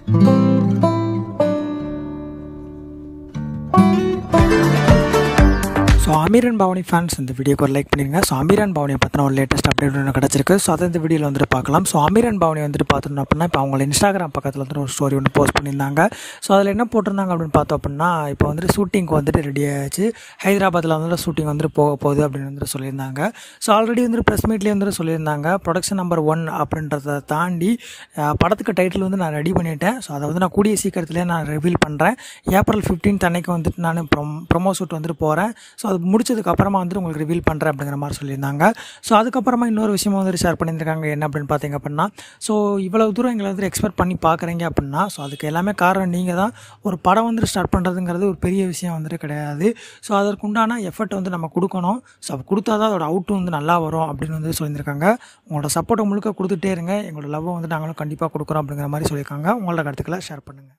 so அமீரன் பவனி fans இந்த வீடியோக்கு ஒரு லைக் பண்ணிருங்க ஸோ அமீரன் பவனியை பற்றின ஒரு லேட்டஸ்ட் அப்டேட் ஒன்று கிடச்சிருக்கு ஸோ அதை இந்த வீடியோவில் வந்துட்டு பார்க்கலாம் ஸோ அமீரன் பவனி வந்துட்டு பார்த்துருந்தோம் அப்படின்னா இப்போ அவங்க இன்ஸ்டாகிராம் பக்கத்தில் வந்துட்டு ஒரு ஸ்டோரி ஒன்று போஸ்ட் பண்ணியிருந்தாங்க ஸோ அதில் என்ன போட்டிருந்தாங்க அப்படின்னு பார்த்தோம் அப்படின்னா இப்போ வந்துட்டு ஷூட்டிங்க்கு வந்துட்டு ரெடி ஆயிடுச்சு ஹைதராபாத்தில் வந்துட்டு ஷூட்டிங் வந்துட்டு போக போகுது அப்படின்னு வந்துட்டு சொல்லியிருந்தாங்க ஸோ ஆல்ரெடி வந்துட்டு ப்ரெஸ் மீட்லேயே வந்துட்டு சொல்லியிருந்தாங்க ப்ரொடக்ஷன் நம்பர் ஒன் அப்படின்றத தாண்டி அஹ், படத்துக்கு டைட்டில் வந்து நான் ரெடி பண்ணிட்டேன் ஸோ அதை வந்து நான் கூடிய சீக்கிரத்திலே நான் ரிவீல் பண்ணுறேன் ஏப்ரல் ஃபிஃப்டீன்த் அன்னைக்கு வந்துட்டு நான் ப்ரொம் ப்ரொமோ ஷூட் வந்துட்டு போகிறேன் ஸோ அது முடிச்சதுக்கு அப்புறமா வந்துட்டு உங்களுக்கு ரிவீல் பண்ணுறேன் அப்படிங்கிற மாதிரி சொல்லியிருந்தாங்க ஸோ அதுக்கப்புறமா இன்னொரு விஷயம் வந்துட்டு ஷேர் பண்ணியிருக்காங்க என்ன அப்படின்னு பார்த்தீங்க அப்படின்னா ஸோ இவ்வளவு தூரம் எங்களை வந்து எக்ஸ்பெக்ட் பண்ணி பார்க்குறீங்க அப்படின்னா ஸோ அதுக்கு எல்லாமே காரணம் நீங்கள் தான் ஒரு படம் வந்துட்டு ஸ்டார்ட் பண்ணுறதுங்கிறது ஒரு பெரிய விஷயம் வந்துட்டு கிடையாது ஸோ அதற்குண்டான எஃபர்ட் வந்து நம்ம கொடுக்கணும் ஸோ அப்போ கொடுத்தா தான் அதோட அவுட்டும் வந்து நல்லா வரும் அப்படின்னு வந்து சொல்லியிருக்காங்க உங்களோட சப்போர்ட்டை முழுக்க கொடுத்துட்டே இருங்க எங்களோட லவ்வை வந்து நாங்களும் கண்டிப்பாக கொடுக்குறோம் அப்படிங்கிற மாதிரி சொல்லியிருக்காங்க உங்களோட கருத்துக்களை ஷேர் பண்ணுங்கள்